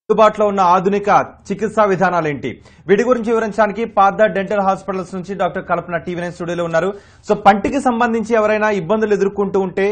అందుబాటులో ఉన్న ఆధునిక చికిత్సా విధానాలేంటి వీటి గురించి వివరించడానికి పార్థ డెంటల్ హాస్పిటల్స్ నుంచి డాక్టర్ కల్పన టీవీ నైన్ స్టూడియోలో ఉన్నారు సో పంటికి సంబంధించి ఎవరైనా ఇబ్బందులు ఎదుర్కొంటూ ఉంటే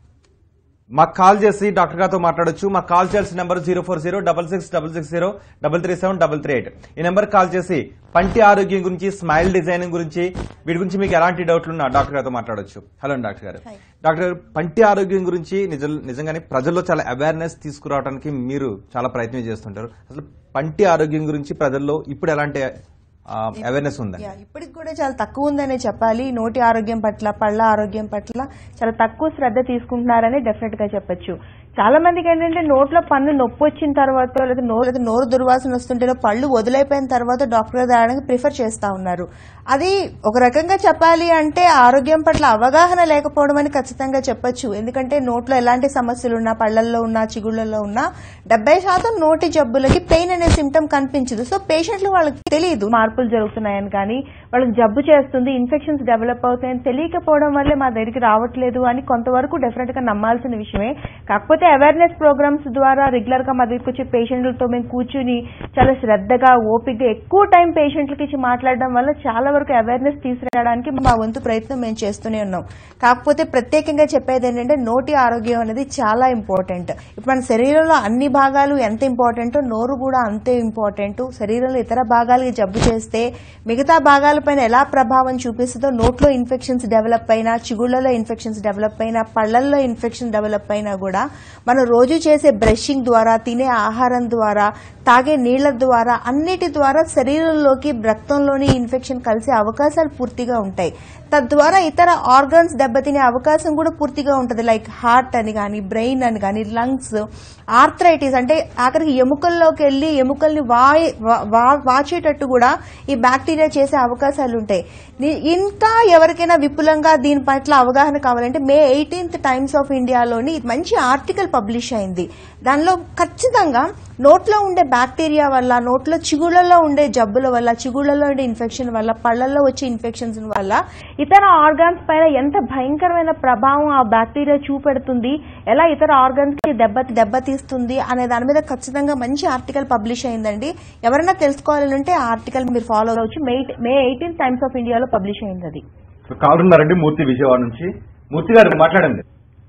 మాకు కాల్ చేసి డాక్టర్ గారితో మాట్లాడొచ్చు మాకు కాల్ చేయాల్సిన number zero four zero double six double six zero double three seven double three eight ఈ నెంబర్ కాల్ చేసి పంటి ఆరోగ్యం గురించి స్మైల్ డిజైనింగ్ గురించి వీటి గురించి మీకు ఎలాంటి డౌట్లు ఉన్నా డాక్టర్ గారితో మాట్లాడొచ్చు హలో అండి డాక్టర్ గారు Hi. డాక్టర్ గారు పంటి ఆరోగ్యం గురించి నిజ నిజంగానే ప్రజల్లో చాలా అవేర్నెస్ తీసుకురావడానికి మీరు చాలా ప్రయత్నం చేస్తుంటారు అసలు పంటి ఆరోగ్యం గురించి ప్రజల్లో ఇప్పుడు ఎలాంటి అవేర్నెస్ ఉందండి యా, ఇప్పటికి కూడా చాలా తక్కువ ఉందనే చెప్పాలి నోటి ఆరోగ్యం పట్ల పళ్ళ ఆరోగ్యం పట్ల చాలా తక్కువ శ్రద్ధ తీసుకుంటున్నారని డెఫినెట్ గా చెప్పొచ్చు చాలా మందికి ఏంటంటే నోట్లో పన్ను నొప్పి వచ్చిన తర్వాత లేదా నోరు లేదా నోరు దుర్వాసన వస్తుంటేనో పళ్ళు వదిలైపోయిన తర్వాత డాక్టర్ దగ్గర రావడానికి ప్రిఫర్ చేస్తా ఉన్నారు అది ఒక రకంగా చెప్పాలి అంటే ఆరోగ్యం పట్ల అవగాహన లేకపోవడం అని ఖచ్చితంగా చెప్పొచ్చు ఎందుకంటే నోట్లో ఎలాంటి సమస్యలు ఉన్నా పళ్ళల్లో ఉన్నా చిగుళ్ళల్లో ఉన్నా డెబ్బై శాతం నోటి జబ్బులకి పెయిన్ అనే సిమ్టమ్ కనిపించదు సో పేషెంట్లు వాళ్ళకి తెలియదు మార్పులు జరుగుతున్నాయని కానీ వాళ్ళకి జబ్బు చేస్తుంది ఇన్ఫెక్షన్స్ డెవలప్ అవుతాయని తెలియకపోవడం వల్లే మా దగ్గరికి రావట్లేదు అని కొంతవరకు డెఫినెట్ గా నమ్మాల్సిన విషయమే కాకపోతే అవేర్నెస్ ప్రోగ్రామ్స్ ద్వారా రెగ్యులర్ గా మా దగ్గరికి వచ్చే పేషెంట్లతో మేము కూర్చుని చాలా శ్రద్ధగా ఓపికగా ఎక్కువ టైం పేషెంట్లకి ఇచ్చి మాట్లాడడం వల్ల చాలా వరకు అవేర్నెస్ తీసుకురావడానికి మా వంతు ప్రయత్నం మేము చేస్తూనే ఉన్నాం కాకపోతే ప్రత్యేకంగా చెప్పేది ఏంటంటే నోటి ఆరోగ్యం అనేది చాలా ఇంపార్టెంట్ ఇప్పుడు మన శరీరంలో అన్ని భాగాలు ఎంత ఇంపార్టెంటో నోరు కూడా అంతే ఇంపార్టెంట్ శరీరంలో ఇతర భాగాలకి జబ్బు చేస్తే మిగతా భాగాలపైన ఎలా ప్రభావం చూపిస్తుందో నోట్లో ఇన్ఫెక్షన్స్ డెవలప్ అయినా చిగుళ్లలో ఇన్ఫెక్షన్స్ డెవలప్ అయినా పళ్ళల్లో ఇన్ఫెక్షన్ డెవలప్ అయినా కూడా మనం రోజు చేసే బ్రషింగ్ ద్వారా తినే ఆహారం ద్వారా తాగే నీళ్ల ద్వారా అన్నిటి ద్వారా శరీరంలోకి రక్తంలోని ఇన్ఫెక్షన్ కలిసే అవకాశాలు పూర్తిగా ఉంటాయి తద్వారా ఇతర ఆర్గన్స్ దెబ్బతినే అవకాశం కూడా పూర్తిగా ఉంటుంది లైక్ హార్ట్ అని కానీ బ్రెయిన్ అని కానీ లంగ్స్ ఆర్థరైటిస్ అంటే ఆఖరికి ఎముకల్లోకి వెళ్ళి ఎముకల్ని వాయి వా- వా- వాచేటట్టు కూడా ఈ బ్యాక్టీరియా చేసే అవకాశాలు ఉంటాయి ని- ఇంకా ఎవరికైనా విపులంగా దీని పట్ల అవగాహన కావాలంటే మే ఎయిటీన్త్ టైమ్స్ ఆఫ్ ఇండియాలోని మంచి ఆర్టికల్ పబ్లిష్ అయింది దానిలో ఖచ్చితంగా నోట్లో ఉండే బ్యాక్టీరియా వల్ల నోట్లో చిగుళ్లలో ఉండే జబ్బుల వల్ల చిగుళ్లలో ఉండే ఇన్ఫెక్షన్ వల్ల పళ్ళల్లో వచ్చే ఇన్ఫెక్షన్స్ వల్ల ఇతర ఆర్గాన్స్ పైన ఎంత భయంకరమైన ప్రభావం ఆ బ్యాక్టీరియా చూపెడుతుంది ఎలా ఇతర ఆర్గాన్స్ కి దెబ్బ దెబ్బతీస్తుంది అనే దాని మీద ఖచ్చితంగా మంచి ఆర్టికల్ పబ్లిష్ అయిందండి ఎవరైనా తెలుసుకోవాలంటే ఆ ఆర్టికల్ మీరు ఫాలో అవ్వచ్చు May May eighteen Times of ఇండియాలో పబ్లిష్ అయింది అది కాల్ ఉన్నారండి మూర్తి విజయవాడ నుంచి మూర్తి గారు మాట్లాడండి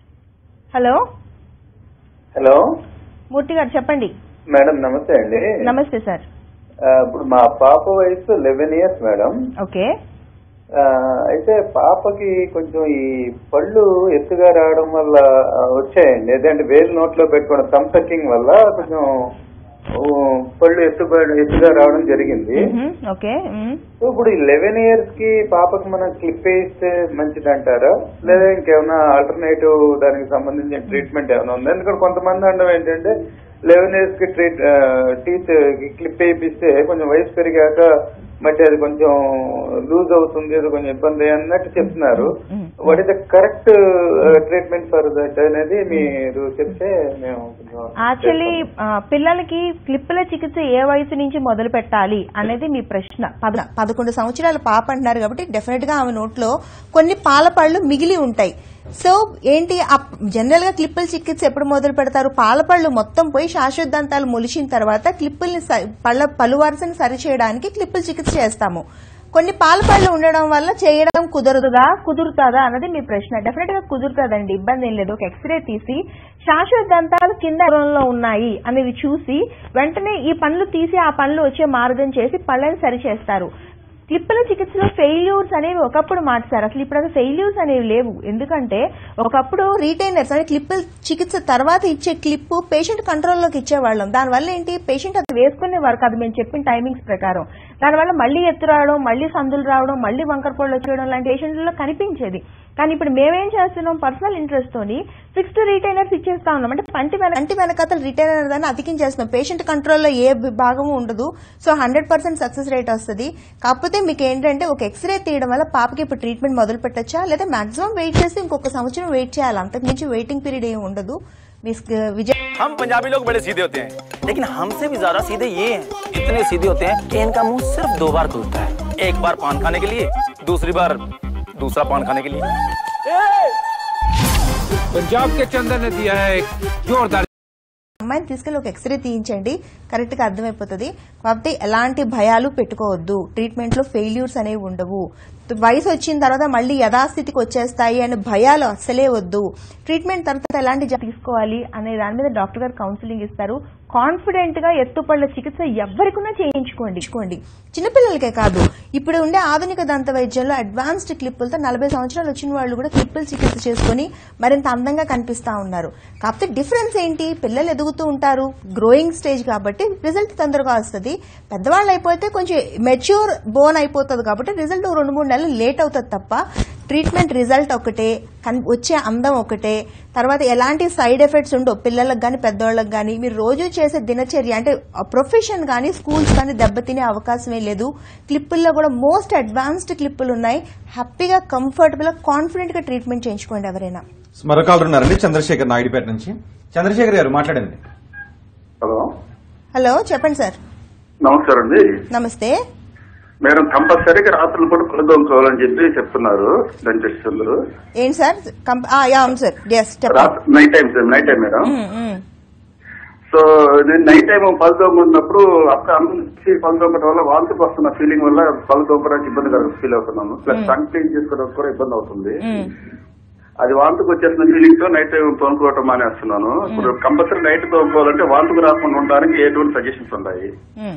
హలో హలో మూర్తి గారు చెప్పండి మేడం నమస్తే అండి నమస్తే సార్ ఆ, ఇప్పుడు మా పాప వయసు లెవెన్ ఇయర్స్ మేడం ఓకే ఆ, అయితే పాపకి కొంచెం ఈ పళ్ళు ఎత్తుగా రావడం వల్ల ఆ, వచ్చాయండి అదేంటి వేలు నోట్లో పెట్టుకోవడం థమ్ సక్కింగ్ వల్ల కొంచెం ఓ, పళ్ళు ఎత్తుగా ఎత్తుగా రావడం జరిగింది మ్మ్. ఓకే మ్మ్. సో ఇప్పుడు ఈ లెవెన్ ఇయర్స్ కి పాపకి మనం క్లిప్ వేస్తే మంచిది అంటారా లేదా ఇంకేమైనా ఆల్టర్నేటివ్ దానికి సంబంధించిన ట్రీట్మెంట్ ఏమైనా ఉందా ఎందుకంటే కొంతమంది అనడం ఏంటంటే లెవెన్ ఇయర్స్ కి ట్రీట్ టీత్ క్లిప్ వేయిస్తే కొంచెం వయసు పెరిగాక మట్టి అది కొంచెం లూజ్ అవుతుంది అది కొంచెం ఇబ్బంది అన్నట్టు చెప్తున్నారు hmm. What is the correct treatment for that అనేది మీరు చెప్తే మేము కొంచెం యాక్చువల్లీ ఆ, పిల్లలకి క్లిప్పుల చికిత్స ఏ వయసు నుంచి మొదలు పెట్టాలి అనేది మీ ప్రశ్న పద- పదకొండు సంవత్సరాల పాప అంటున్నారు కాబట్టి డెఫినెట్ గా ఆమె నోట్లో కొన్ని పాల పళ్ళు మిగిలి ఉంటాయి సో ఏంటి జనరల్ గా క్లిప్పుల చికిత్స ఎప్పుడు మొదలు పెడతారు పాల పళ్ళు మొత్తం పోయి శాశ్వతంతాలు మొలిచిన తర్వాత క్లిప్పుల్ని స- పళ్ళ పలు వరుసని సరిచేయడానికి క్లిప్పుల చికిత్స చేస్తాము కొన్ని పాల పళ్ళు ఉండడం వల్ల చేయడం కుదరదుగా కుదురుతుందా అన్నది మీ ప్రశ్న డెఫినెట్ గా కుదురుతుందండి ఇబ్బంది ఏం లేదు ఒక ఎక్స్రే తీసి శాశ్వత దంతాలు కింద దూరంలో ఉన్నాయి అనేది చూసి వెంటనే ఈ పనులు తీసి ఆ పనులు వచ్చే మార్గం చేసి పళ్ళని సరిచేస్తారు క్లిప్పుల చికిత్సలో ఫెయిల్యూర్స్ అనేవి ఒకప్పుడు మార్చారు అసలు ఇప్పుడు అసలు ఫెయిల్యూర్స్ అనేవి లేవు ఎందుకంటే ఒకప్పుడు రీటైనర్స్ అంటే క్లిప్పుల చికిత్స తర్వాత ఇచ్చే క్లిప్ పేషెంట్ కంట్రోల్లోకి ఇచ్చేవాళ్ళం దానివల్ల ఏంటి పేషెంట్ అది వేసుకునేవారు కాదు మేము చెప్పిన టైమింగ్స్ ప్రకారం దానివల్ల మళ్ళీ ఎత్తు రావడం మళ్ళీ సందులు రావడం మళ్ళీ వంకర పళ్ళు వచ్చేయడం లాంటి పేషెంట్లలో కనిపించేది కానీ ఇప్పుడు మేమేం చేస్తున్నాం పర్సనల్ ఇంట్రెస్ట్ తోని ఫిక్స్డ్ రిటైనర్స్ ఇచ్చేస్తా ఉన్నాం అంటే పంటి వెన పంటి వెనకాతల రిటైనర్ దాన్ని అతికించేస్తున్నాం పేషెంట్ కంట్రోల్లో ఏ భాగం ఉండదు so hundred percent success rate వస్తుంది కాకపోతే మీకు ఏంటంటే ఒక ఎక్స్రే తీయడం వల్ల పాపకి ఇప్పుడు ట్రీట్మెంట్ మొదలు పెట్టచ్చా లేదా మాక్సిమం వెయిట్ చేసి ఇంకొక సంవత్సరం వెయిట్ చేయాలి అంతకు మించి వెయిటింగ్ పీరియడ్ ఏమి ఉండదు మీ స్క- విజయ్ हम पंजाबी लोग बड़े सीधे होते हैं लेकिन हमसे भी ज्यादा सीधे ये हैं इतने सीधे होते हैं कि इनका मुंह सिर्फ दो बार खुलता है एक बार पान खाने के लिए दूसरी बार दूसरा पान खाने के लिए पंजाब के चंदन ने दिया है एक जोरदार అమ్మాయిని తీసుకెళ్లి ఒక ఎక్స్రే తీయించండి కరెక్ట్ గా అర్థమైపోతుంది కాబట్టి ఎలాంటి భయాలు పెట్టుకోవద్దు ట్రీట్మెంట్ లో ఫెయిల్యూర్స్ అనేవి ఉండవు వయసు వచ్చిన తర్వాత మళ్ళీ యథాస్థితికి వచ్చేస్తాయి అనే భయాలు అస్సలే వద్దు ట్రీట్మెంట్ తర్వాత ఎలాంటి జా- తీసుకోవాలి అనే దాని మీద డాక్టర్ గారు కౌన్సిలింగ్ ఇస్తారు కాన్ఫిడెంట్ గా ఎత్తుపళ్ళ చికిత్స ఎవరికైనా చేయించుకోండి ఇచ్చుకోండి చిన్నపిల్లలకే కాదు ఇప్పుడు ఉండే ఆధునిక దంత వైద్యంలో అడ్వాన్స్డ్ క్లిప్పులతో నలభై సంవత్సరాలు వచ్చిన వాళ్ళు కూడా క్లిప్పులు చికిత్స చేసుకుని మరింత అందంగా కనిపిస్తా ఉన్నారు కాకపోతే డిఫరెన్స్ ఏంటి పిల్లలు ఎదుగుతూ ఉంటారు గ్రోయింగ్ స్టేజ్ కాబట్టి రిజల్ట్ తొందరగా వస్తుంది పెద్దవాళ్ళు అయిపోతే కొంచెం మెచ్యూర్ బోన్ అయిపోతుంది కాబట్టి రిజల్ట్ రెండు మూడు నెలలు లేట్ అవుతుంది తప్ప ట్రీట్మెంట్ రిజల్ట్ ఒకటే కన్- వచ్చే అందం ఒకటే తర్వాత ఎలాంటి సైడ్ ఎఫెక్ట్స్ ఉండవు పిల్లలకు కానీ పెద్దవాళ్ళకి కానీ మీరు రోజు చేసే దినచర్య అంటే ప్రొఫెషన్ కానీ స్కూల్స్ కానీ దెబ్బతినే అవకాశమే లేదు క్లిప్పుల్లో కూడా మోస్ట్ అడ్వాన్స్డ్ క్లిప్పులు ఉన్నాయి హ్యాపీగా కంఫర్టబుల్ గా కాన్ఫిడెంట్ గా ట్రీట్మెంట్ చేయించుకోండి ఎవరైనా మరో కాలర్ ఉన్నారండి చంద్రశేఖర్ నాయుడుపేట నుంచి చంద్రశేఖర్ గారు మాట్లాడండి హలో హలో చెప్పండి సార్ నమస్కారం అండి నమస్తే మేడం కంపల్సరీగా రాత్రులు కూడా పళ్ళు తోముకోవాలని చెప్పి చెప్తున్నారు డెంటిస్టులు ఏంటి సార్ కంప- ఆ, యా, అవును సార్ ఎస్ చెప్పండి night time sir night time madam um, um. So నేను నైట్ టైం పళ్ళు తోముకున్నప్పుడు అప్పుడు అందరికి పళ్ళు తోమడం వల్ల వాంతికి వస్తున్న ఫీలింగ్ వల్ల పళ్ళు తోమడానికి ఇబ్బందికరంగా ఫీల్ అవుతున్నాను ప్లస్ టంగ్ క్లీన్ చేసుకోవడానికి కూడా ఇబ్బంది అవుతుంది ఉమ్. అది వాంతికి వచ్చేసిన ఫీలింగ్ తో నైట్ టైం తోముకోవటం మానేస్తున్నాను ఇప్పుడు కంపల్సరీ నైట్ తోముకోవాలంటే వాంతికి రాకుండా ఉండడానికి ఎటువంటి సజెషన్స్ ఉన్నాయి మ్మ్.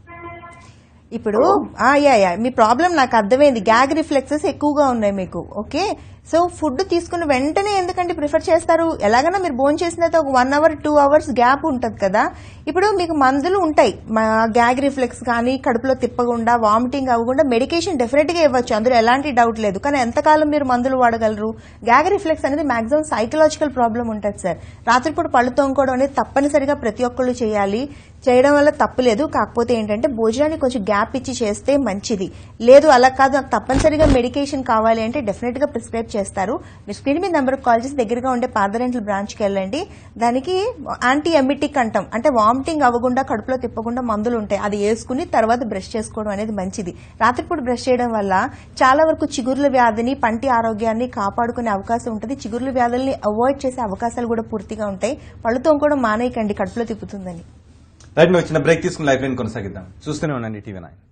ఇప్పుడు ఆ, యా యా మీ ప్రాబ్లం నాకు అర్థమైంది గ్యాగ్ రిఫ్లెక్సెస్ ఎక్కువగా ఉన్నాయి మీకు ఓకే సో ఫుడ్ తీసుకున్న వెంటనే ఎందుకంటే ప్రిఫర్ చేస్తారు ఎలాగైనా మీరు భోజనం చేసిన తర్వాత ఒక one hour two hours gap ఉంటుంది కదా ఇప్పుడు మీకు మందులు ఉంటాయి మా గ్యాగ్ రిఫ్లెక్స్ కానీ కడుపులో తిప్పకుండా వామిటింగ్ అవ్వకుండా మెడికేషన్ డెఫినెట్ గా ఇవ్వచ్చు అందులో ఎలాంటి డౌట్ లేదు కానీ ఎంతకాలం మీరు మందులు వాడగలరు గ్యాగ్ రిఫ్లెక్స్ అనేది మాక్సిమం సైకలాజికల్ ప్రాబ్లం ఉంటుంది సార్ రాత్రిపూట పళ్ళు తోముకోవడం అనేది తప్పనిసరిగా ప్రతి ఒక్కళ్ళు చేయాలి చేయడం వల్ల తప్పు లేదు కాకపోతే ఏంటంటే భోజనానికి కొంచెం గ్యాప్ ఇచ్చి చేస్తే మంచిది లేదు అలా కాదు నాకు తప్పనిసరిగా మెడికేషన్ కావాలి అంటే డెఫినెట్ గా ప్రిస్క్రైబ్ చేస్తారు మీరు స్క్రీన్ మీద నెంబర్ కాల్ చేసి దగ్గరగా ఉండే పాదరెంట్ల బ్రాంచ్ కి వెళ్ళండి దానికి యాంటీ ఎమిటిక్ అంటాం అంటే వామిటింగ్ అవ్వకుండా కడుపులో తిప్పకుండా మందులు ఉంటాయి అది వేసుకుని తర్వాత బ్రష్ చేసుకోవడం అనేది మంచిది రాత్రిపూట బ్రష్ చేయడం వల్ల చాలా వరకు చిగుర్ల వ్యాధిని పంటి ఆరోగ్యాన్ని కాపాడుకునే అవకాశం ఉంటుంది చిగుర్ల వ్యాధుల్ని అవాయిడ్ చేసే అవకాశాలు కూడా పూర్తిగా ఉంటాయి పళ్ళు తోముకోవడం మానేయకండి కడుపులో తిప్పుతుందని రైట్ మేము చిన్న బ్రేక్ తీసుకుని లైఫ్ లైన్ కొనసాగిద్దాం చూస్తూనే ఉండండి టీవీ నైన్